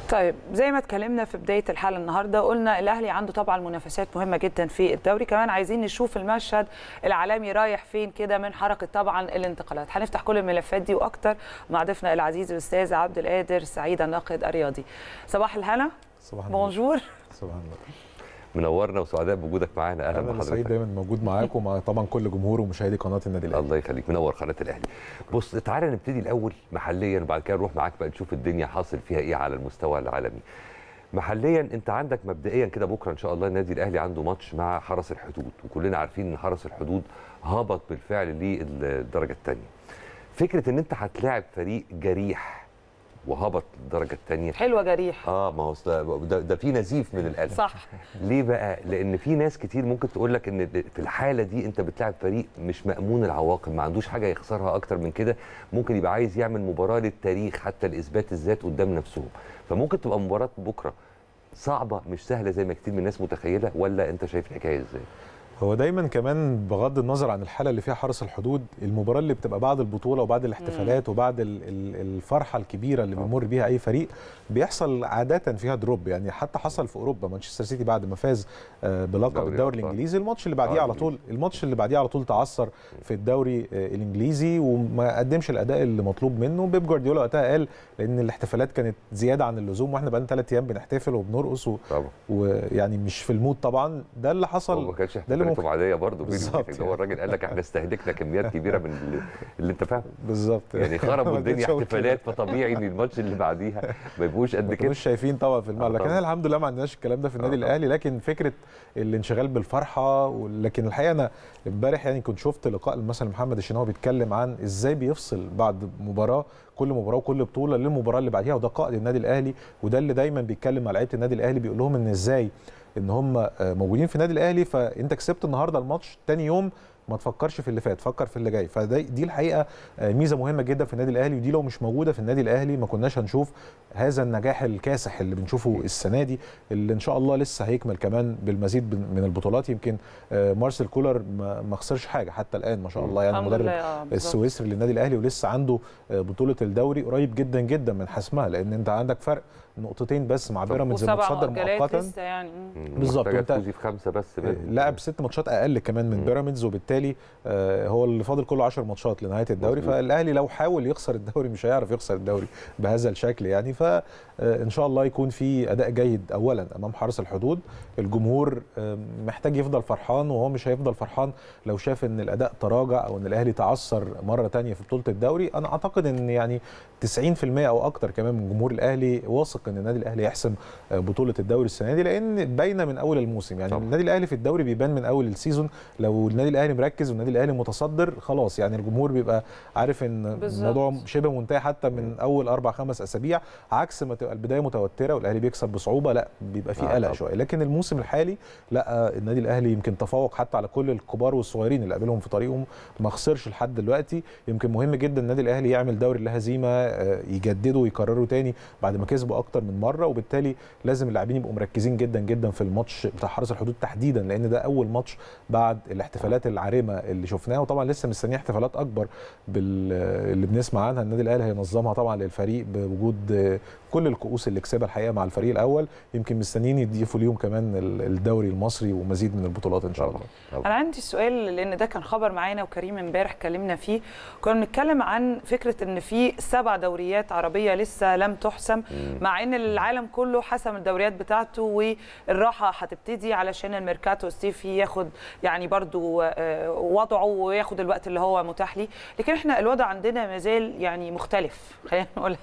طيب زي ما اتكلمنا في بدايه الحلقه النهارده قلنا الاهلي عنده طبعا منافسات مهمه جدا في الدوري كمان عايزين نشوف المشهد العالمي رايح فين كده من حركه طبعا الانتقالات هنفتح كل الملفات دي واكتر مع ضيفنا العزيز الاستاذ عبد القادر سعيد الناقد الرياضي صباح الهنا صباح النور بونجور صباح النور منورنا وسعداء بوجودك معانا اهلا انا بحضرتك سعيد دايما موجود معاكم ومع طبعا كل جمهور ومشاهدي قناه النادي الاهلي الله يخليك منور قناه الاهلي بص تعالى نبتدي الاول محليا وبعد كده نروح معاك بقى نشوف الدنيا حاصل فيها ايه على المستوى العالمي محليا انت عندك مبدئيا كده بكره ان شاء الله النادي الاهلي عنده ماتش مع حرس الحدود وكلنا عارفين ان حرس الحدود هبط بالفعل للدرجه الثانيه فكره ان انت هتلاعب فريق جريح وهبط للدرجه الثانيه حلوه جريح اه ما هو أصل ده, ده في نزيف من الالم صح ليه بقى؟ لأن في ناس كتير ممكن تقول لك إن في الحالة دي أنت بتلعب فريق مش مأمون العواقب، ما عندوش حاجة يخسرها أكتر من كده، ممكن يبقى عايز يعمل مباراة للتاريخ حتى لإثبات الذات قدام نفسهم، فممكن تبقى مباراة بكرة صعبة مش سهلة زي ما كتير من الناس متخيلة ولا أنت شايف الحكاية إزاي؟ هو دايما كمان بغض النظر عن الحاله اللي فيها حرس الحدود المباراه اللي بتبقى بعد البطوله وبعد الاحتفالات وبعد ال- ال- الفرحه الكبيره اللي بيمر بيها اي فريق بيحصل عاده فيها دروب يعني حتى حصل في اوروبا مانشستر سيتي بعد ما فاز آه، بلقب دوري الدوري الأبطال. الانجليزي الماتش اللي بعديه آه، على طول الماتش اللي بعديه على طول تعثر في الدوري آه، الانجليزي وما قدمش الاداء اللي مطلوب منه بيب جوارديولا وقتها قال لان الاحتفالات كانت زياده عن اللزوم واحنا بقالنا ثلاث ايام بنحتفل وبنرقص و- طبعا ويعني مش في المود طبعا ده اللي هو حصل ما كانش ده اللي احتفالاتهم عادية برضه بيني بالظبط وبينك. هو الراجل قال لك احنا استهلكنا كميات كبيرة من اللي, اللي أنت فاهمه بالظبط يعني خربوا ما الدنيا كانش هو كده. احتفالات فطبيعي ان الماتش اللي بعديها ما يبقوش قد ما كده كانوش شايفين طبعا في الملعب آه لكن طبعاً. احنا الحمد لله ما عندناش الكلام ده في النادي آه طبعاً. الاهلي لكن فكره الانشغال بالفرحه لكن الحقيقه انا امبارح يعني كنت شفت لقاء مثلا محمد الشناوي بيتكلم عن ازاي بيفصل بعد مباراه كل مباراه وكل بطوله للمباراه اللي بعديها وده قائد النادي الاهلي وده اللي دايما بيتكلم مع لعيبه النادي الاهلي بيقول لهم ان ازاي ان هم آه، موجودين في النادي الاهلي فانت كسبت النهارده الماتش تاني يوم ما تفكرش في اللي فات فكر في اللي جاي فدي دي الحقيقه آه، ميزه مهمه جدا في النادي الاهلي ودي لو مش موجوده في النادي الاهلي ما كناش هنشوف هذا النجاح الكاسح اللي بنشوفه السنه دي اللي ان شاء الله لسه هيكمل كمان بالمزيد من من البطولات يمكن آه، مارسيل كولر ما ما خسرش حاجه حتى الان ما شاء الله يعني الحمد مدرب لله آه، بالظبط. السويسري للنادي الاهلي ولسه عنده آه، بطوله الدوري قريب جدا جدا من حسمها لان انت عندك فرق نقطتين بس مع بيراميدز وسبع المتصدر مؤجلات مؤقتا لسه يعني مم. بالظبط، محتاجة وأنت- تفوزي في خمسة بس منهم. لعب ست ماتشات اقل كمان من مم. بيراميدز وبالتالي آه، هو اللي فاضل كله 10 ماتشات لنهايه الدوري مظبوط. فالاهلي لو حاول يخسر الدوري مش هيعرف يخسر الدوري بهذا الشكل يعني فان شاء الله يكون في اداء جيد اولا امام حرس الحدود الجمهور آه، محتاج يفضل فرحان وهو مش هيفضل فرحان لو شاف ان الاداء تراجع او ان الاهلي تعثر مره تانية في بطوله الدوري انا اعتقد ان يعني 90% او اكتر كمان من جمهور الاهلي واثق ان النادي الاهلي يحسم آه، بطوله الدوري السنه دي لان باينه من اول الموسم يعني طبعا. النادي الاهلي في الدوري بيبان من اول السيزون لو النادي الاهلي مركز والنادي الاهلي متصدر خلاص يعني الجمهور بيبقى عارف ان بالظبط. الموضوع شبه منتهي حتى من اول اربع خمس اسابيع عكس ما تبقى البدايه متوتره والاهلي بيكسب بصعوبه لا بيبقى في آه قلق طبعا. شويه لكن الموسم الحالي لا النادي الاهلي يمكن تفوق حتى على كل الكبار والصغيرين اللي قابلهم في طريقهم ما خسرش لحد دلوقتي يمكن مهم جدا النادي الاهلي يعمل دوري لا هزيمه آه، يجدده ويكرره تاني بعد ما كسبوا اكتر من مره وبالتالي لازم اللاعبين يبقوا مركزين جدا جدا في الماتش بتاع حرس الحدود تحديدا لان ده اول ماتش بعد الاحتفالات العارمه اللي شفناها وطبعا لسه مستنيين احتفالات اكبر بال اللي بنسمع عنها النادي الاهلي هينظمها طبعا للفريق بوجود آه، كل الكؤوس اللي كسبها الحقيقه مع الفريق الاول يمكن مستنيين يضيفوا ليهم كمان ال- الدوري المصري ومزيد من البطولات ان شاء الله طبعا طبعا انا عندي سؤال لان ده كان خبر معانا وكريم امبارح اتكلمنا فيه كنا بنتكلم عن فكره ان في سبع دوريات عربيه لسه لم تحسم مع ان العالم كله حسم الدوريات بتاعته والراحه هتبتدي علشان الميركاتو الصيفي ياخد يعني برضو آه، وضعه وياخد الوقت اللي هو متاح ليه لكن احنا الوضع عندنا مازال يعني مختلف خلينا نقول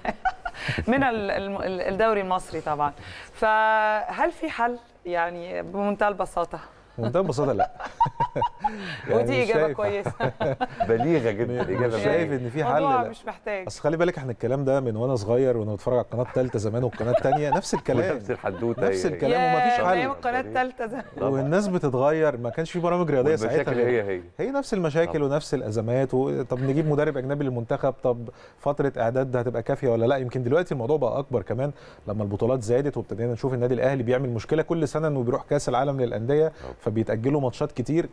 من ال- الم- الدوري المصري طبعا فهل في حل يعني بمنتهى البساطه بمنتهى البساطه لا ودي مش اجابه شايف- كويسه بليغة جدا مش إجابة شايف بليغة. ان في حل موضوع لا. مش محتاج اصل خلي بالك احنا الكلام ده من وانا صغير وانا بتفرج على القناه الثالثه زمان والقناه الثانيه نفس الكلام نفس الحدوتة نفس هي- هي. الكلام ومفيش يا حل. ايام القناه الثالثه زمان طبعا. والناس بتتغير ما كانش في برامج رياضيه ساعتها والمشاكل غير- هي هي هي نفس المشاكل طبعا. ونفس الازمات و... طب نجيب مدرب اجنبي للمنتخب طب فتره اعداد هتبقى كافيه ولا لا يمكن دلوقتي الموضوع بقى اكبر كمان لما البطولات زادت وابتدينا نشوف النادي الاهلي بيعمل مشكله كل سنه انه بيروح كاس العالم للانديه فبيتاجلوا ماتشات كتير طبعا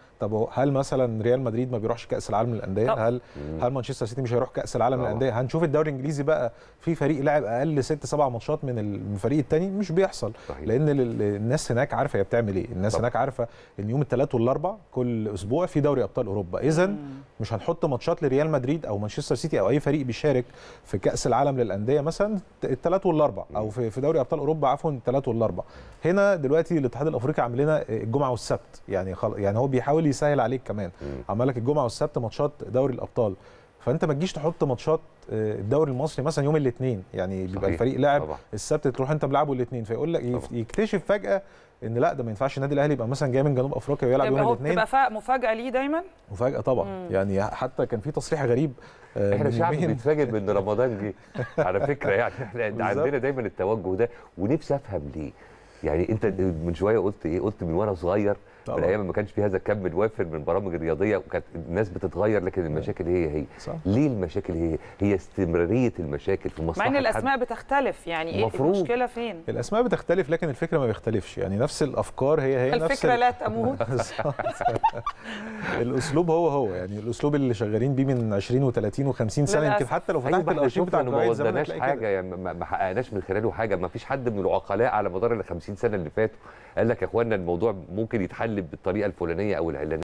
طب هو- هل مثلا ريال مدريد ما بيروحش كاس العالم للانديه طب. هل هل مانشستر سيتي مش هيروح كاس العالم طبعا. للانديه هنشوف الدوري الانجليزي بقى في فريق لاعب اقل ست سبع ماتشات من الفريق الثاني مش بيحصل صحيح. لان ال- ال- الناس هناك عارفه هي بتعمل ايه الناس طبعا. هناك عارفه ان يوم الثلاث والاربع كل اسبوع في دوري ابطال اوروبا اذا مش هنحط ماتشات لريال مدريد او مانشستر سيتي او اي فريق بيشارك في كاس العالم للانديه مثلا الثلاث والاربع او في في دوري ابطال اوروبا عفوا الثلاث والاربع هنا دلوقتي الاتحاد الافريقي عامل لنا الجمعه والسبت يعني خل... يعني هو بيحاول يسهل عليك كمان مم. عمل لك الجمعه والسبت ماتشات دوري الابطال فانت ما تجيش تحط ماتشات آه، الدوري المصري مثلا يوم الاثنين يعني بيبقى صحيح. الفريق لاعب طبعا. السبت تروح انت ملعبه الاثنين فيقول لك طبعا. يكتشف فجاه ان لا ده ما ينفعش النادي الاهلي يبقى مثلا جاي من جنوب افريقيا ويلعب يبقى يوم هو الاثنين بتبقى فا- مفاجاه ليه دايما مفاجاه طبعا مم. يعني حتى كان في تصريح غريب آه، احنا من شعب يومين. بيتفاجئ بان رمضان جه على فكره يعني احنا بالظبط. عندنا دايما التوجه ده ونفسي افهم ليه يعني انت من شويه قلت ايه قلت من وانا صغير من طبعا. ايام ما كانش في هذا الكم الوافر من البرامج الرياضيه وكانت الناس بتتغير لكن المشاكل هي هي صح. ليه المشاكل هي هي استمراريه المشاكل في مع مصلحه ان حد. الاسماء بتختلف يعني ايه مفروض. المشكله فين الاسماء بتختلف لكن الفكره ما بيختلفش يعني نفس الافكار هي هي نفس الفكره ال- لا تموت بالظبط. الاسلوب هو هو يعني الاسلوب اللي شغالين بيه من 20 و30 و50 سنه للأسف. يمكن حتى لو ايوه فتحت ما احنا الارشيف بتاع شفنا انه ما الجرايد زمان ودناش هتلاقي حاجه كده. يعني ما ما حققناش من خلاله حاجه ما فيش حد من العقلاء على مدار ال 50 سنه اللي فاتوا قال لك يا اخوانا الموضوع ممكن يتحل بالطريقه الفلانيه او العلانيه